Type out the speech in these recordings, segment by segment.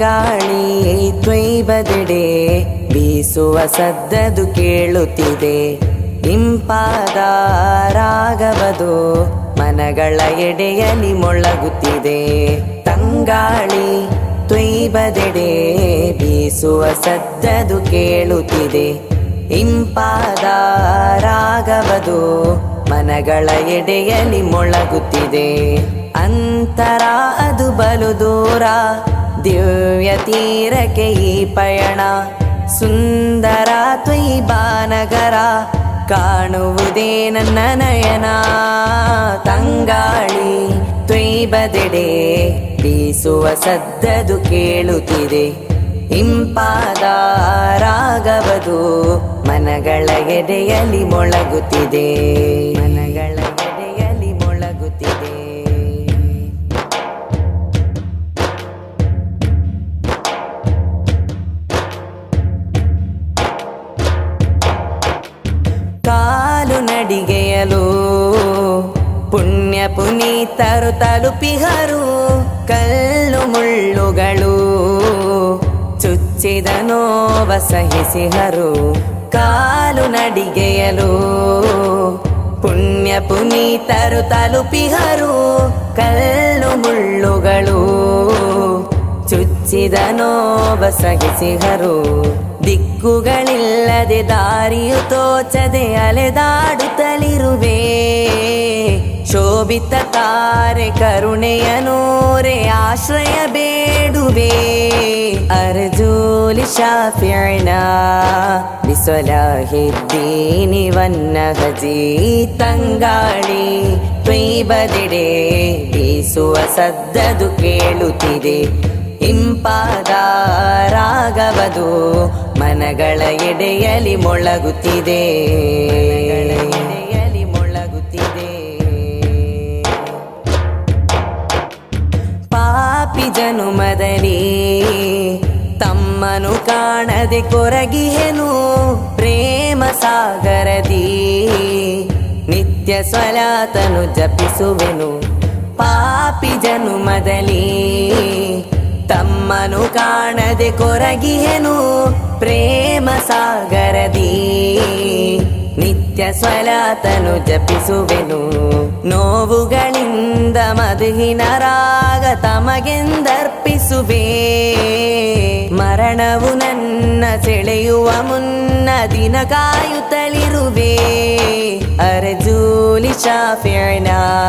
ತಂಗಾಳಿ ದ್ವೈಬದೆಡೆ ಬೀಸುವ ಸದ್ದದು ಕೇಳುತ್ತಿದೆ ಇಂಪಾದ ರಾಗವದು ಮನಗಳ ಎಡೆಯಲಿ ಮೊಳಗುತ್ತಿದೆ ತಂಗಾಳಿ ದ್ವೈಬದೆಡೆ ಬೀಸುವ ಸದ್ದದು ಕೇಳುತ್ತಿದೆ ಇಂಪಾದ ರಾಗವದು ಮನಗಳ ಎಡೆಯಲಿ ಮೊಳಗುತ್ತಿದೆ ಅಂತರ ಅದು ಬಲು ದೂರ ದಿವ್ಯ ತೀರಕ್ಕೆ ಈ ಪಯಣ ಸುಂದರ ತ್ವೈಬಾನಗರ ಕಾಣುವುದೇ ನನ್ನ ನಯನ ತಂಗಾಳಿ ತ್ವೈಬದೆಡೆ ಬೀಸುವ ಸದ್ದದು ಕೇಳುತ್ತಿದೆ ಇಂಪಾದ ರಾಗವದು ಮನಗಳ ಎಡೆಯಲಿ ಮೊಳಗುತ್ತಿದೆ ಮನಗಳ ಎಡೆಯಲಿ ಮೊಳಗುತ್ತಿದೆ ಕಾಲು ನಡಿಗೆಯಲು ಪುಣ್ಯ ಪುನೀತರು ತಲುಪಿಹರು ಕಲ್ಲು ಮುಳ್ಳುಗಳು ಚುಚ್ಚಿದ ನೋವ ಸಹಿಸಿಹರು ಕಾಲು ನಡಿಗೆಯಲು ಪುಣ್ಯ ಪುನೀತರು ತಲುಪಿಹರು ಕಲ್ಲು ಮುಳ್ಳುಗಳು ಚುಚ್ಚಿದ ನೋವ ಸಹಿಸಿಹರು ದಿಕ್ಕುಗಳಿಲ್ಲದೆ ದಾರಿಯು ತೋಚದೆ ಅಲೆದಾಡುತ್ತಲಿರುವೆ ಶೋಭಿತ ತಾರೆ ಕರುಣೆಯ ನೂರೆ ಆಶ್ರಯ ಬೇಡುವೆ ಅರ್ಜೂಲಿ ಶಾಫಿಯಣ ಬಿಸೊಲಾಹಿದ್ದೀನಿ ವನ್ನ ಹಜಿ ತಂಗಾಳಿ ತ್ವೈಬದೆಡೆ ಬೀಸುವ ಸದ್ದದು ಕೇಳುತ್ತಿದೆ ಇಂಪಾದ ರಾಗವದು ಮನಗಳ ಎಡೆಯಲಿ ಮೊಳಗುತ್ತಿದೆ ಎಡೆಯಲಿ ಮೊಳಗುತ್ತಿದೆ ಪಾಪಿ ಜನುಮದಲ್ಲಿ ತಮ್ಮನು ಕಾಣದೆ ಕೊರಗಿಹೆನು ಪ್ರೇಮ ಸಾಗರದಿ ನಿತ್ಯ ಸ್ವಲಾತನು ಜಪಿಸುವೆನು ಪಾಪಿ ಜನುಮದಲ್ಲಿ ತಮ್ಮನು ಕಾಣದೆ ಕೊರಗಿಹೆನು ಪ್ರೇಮ ಸಾಗರದಿ ನಿತ್ಯ ಸ್ವಲಾತನು ಜಪಿಸುವೆನು ನೋವುಗಳಿಂದ ಮಧುಹಿನ ರಾಗ ತಮಗೆಂದರ್ಪಿಸುವೆ ಮರಣವು ನನ್ನ ಸೆಳೆಯುವ ಮುನ್ನ ದಿನ ಕಾಯುತ್ತಲಿರುವೆ ಅರ್ಜೂಲಿ ಶಾಫಿಯಣ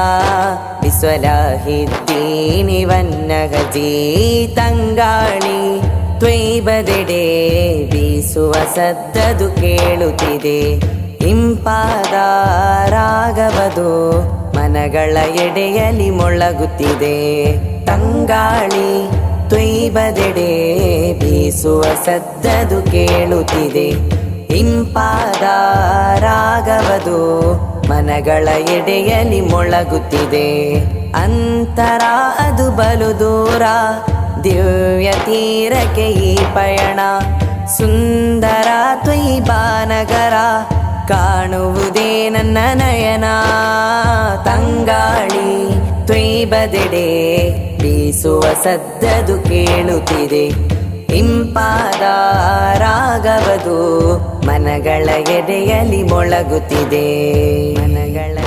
ಬಿಸ್ವಲಾಹಿದ್ದೀನಿ ವನ್ನ ಗಜಿ ತಂಗಾಳಿ ತ್ವೈಬದೆಡೆ ಬೀಸುವ ಸದ್ದದು ಕೇಳುತ್ತಿದೆ ಇಂಪಾದ ರಾಗವದು ಮನಗಳ ಎಡೆಯಲಿ ಮೊಳಗುತ್ತಿದೆ ತಂಗಾಳಿ ತ್ವೈಬದೆಡೆ ಬೀಸುವ ಸದ್ದದು ಕೇಳುತ್ತಿದೆ ಇಂಪಾದ ರಾಗವದು ಮನಗಳ ಎಡೆಯಲಿ ಮೊಳಗುತ್ತಿದೆ ಅಂತರ ಅದು ಬಲು ದೂರ ದಿವ್ಯ ತೀರಕ್ಕೆ ಈ ಪಯಣ ಸುಂದರ ತ್ವೈಬಾನಗರ ಕಾಣುವುದೇ ನನ್ನ ನಯನ ತಂಗಾಳಿ ತ್ವೈಬದೆಡೆ ಬೀಸುವ ಸದ್ದದು ಕೇಳುತ್ತಿದೆ ಇಂಪಾದ ರಾಗವದು ಮನಗಳ ಎಡೆಯಲಿ ಮೊಳಗುತ್ತಿದೆ ಮನಗಳ